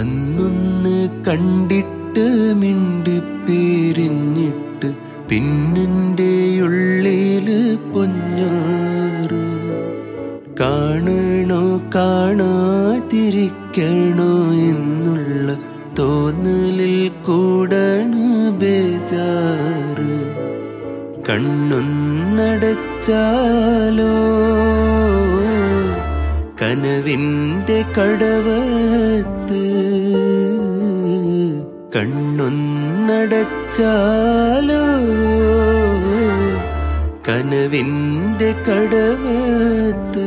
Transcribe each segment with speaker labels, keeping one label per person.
Speaker 1: അന്നൊന്ന് കണ്ടിട്ട് മിണ്ടിപ്പിരിഞ്ഞിട്ട് പിന്നിന്റെ ഉള്ളില് പൊഞ്ഞാറ് കാണണോ കാണാതിരിക്കണോ എന്നുള്ള തോന്നലിൽ കൂടണ് ബേജാറ് കണ്ണൊന്നടച്ചാലോ കനവിന്റെ കടവത്ത് കണ്ണൊന്നടച്ചാലോ കനവിന്റെ കടവത്ത്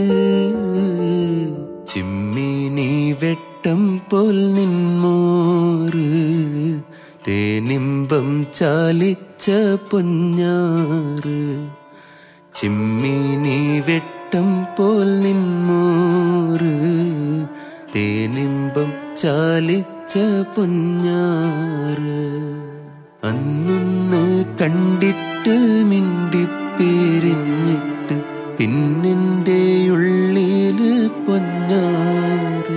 Speaker 1: ചിമ്മിനി വെട്ടം പോൽ നിന്മോറ് തേനിമ്പം ചാലിച്ച പൊഞ്ഞാറ് ചിമ്മിനി വെട്ടം പോൽ നിന്മോറ് തേനിമ്പം ചാലിച്ച പൊഞ്ഞാറ് അന്നൊന്ന് കണ്ടിട്ട് മിണ്ടിപ്പിരിഞ്ഞിട്ട് പിന്നിന്റെ ഉള്ളില് പൊഞ്ഞാറ്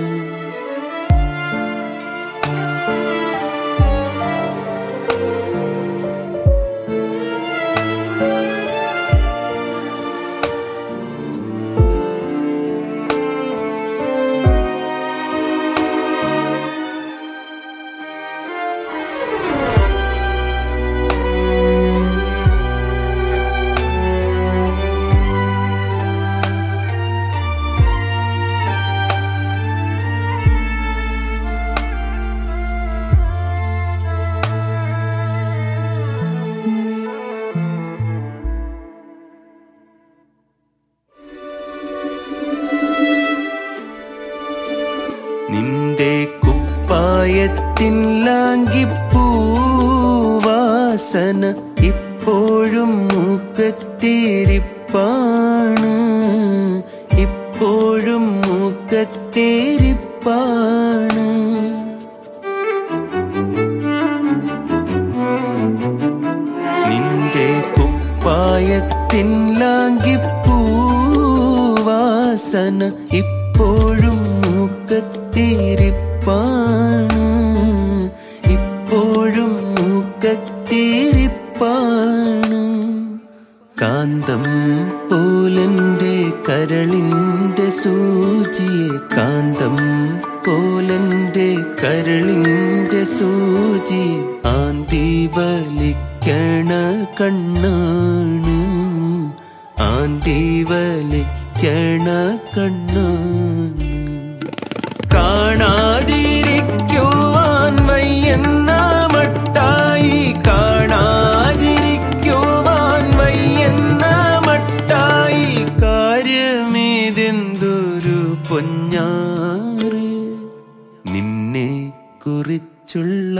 Speaker 1: നിന്റെ കുപ്പായത്തിൻ ലാങ്കിപ്പൂവാസന ഇപ്പോഴും മൂക്കത്തേരിപ്പാണ് ഇപ്പോഴും മൂക്കത്തേരിപ്പാണ് നിന്റെ കുപ്പായത്തിൻ ലാങ്കിപ്പൂവാസന ഇപ്പോഴും മൂക്കത്തിരിപ്പാണ് ഇപ്പോഴും മൂക്കത്തിരിപ്പാണ് കാന്തം പോലന്റെ കരളിന്റെ സൂചിയെ കാന്തം പോലന്റെ കരളിന്റെ സൂചി ആന്തി വലിക്കണ കണ്ണാണ് ആന്തി വലിക്കണ കണ്ണാണ് കാണാതിരിക്കുവാൻ വയ്യെന്ന മട്ടായി കാണാതിരിക്കുവാൻ വയ്യെന്ന മട്ടായി കാര്യമേതെന്തൊരു പൊഞ്ഞാറ് നിന്നെ കുറിച്ചുള്ള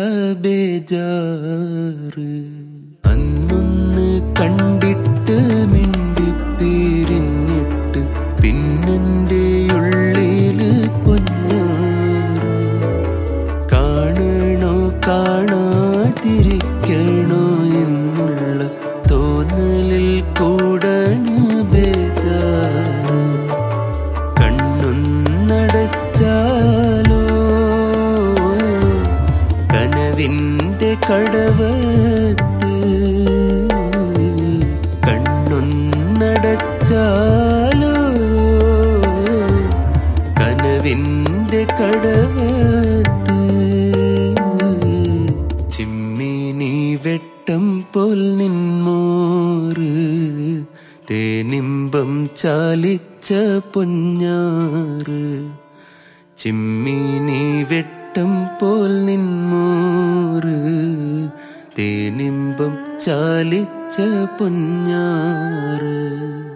Speaker 1: ബേജാറ് അന്നൊന്ന് കണ്ടിട്ട് മിണ്ടിപ്പിരിഞ്ഞിട്ട് പിന്നെന്റെ ഉള്ളില് പൊഞ്ഞാറ് കാണണോ കാണാതിരിക്കണോ എന്നുള്ള തോന്നലിൽ കൂടണ് ബേജാറ് കണ്ണൊന്നടച്ചാലോ കനവിന്റെ കടവത്ത് കണ്ണൊന്നടച്ചാലോ കനവിന്റെ കടവത്ത് ചിമ്മിനി വെട്ടം പോൽ നിന്മോറ് തേനിമ്പം ചാലിച്ച പൊഞ്ഞാറ് ചിമ്മിനി വെട്ടം പോൽ നിന്മോറ് തേനിമ്പം ചാലിച്ച പൊഞ്ഞാറ്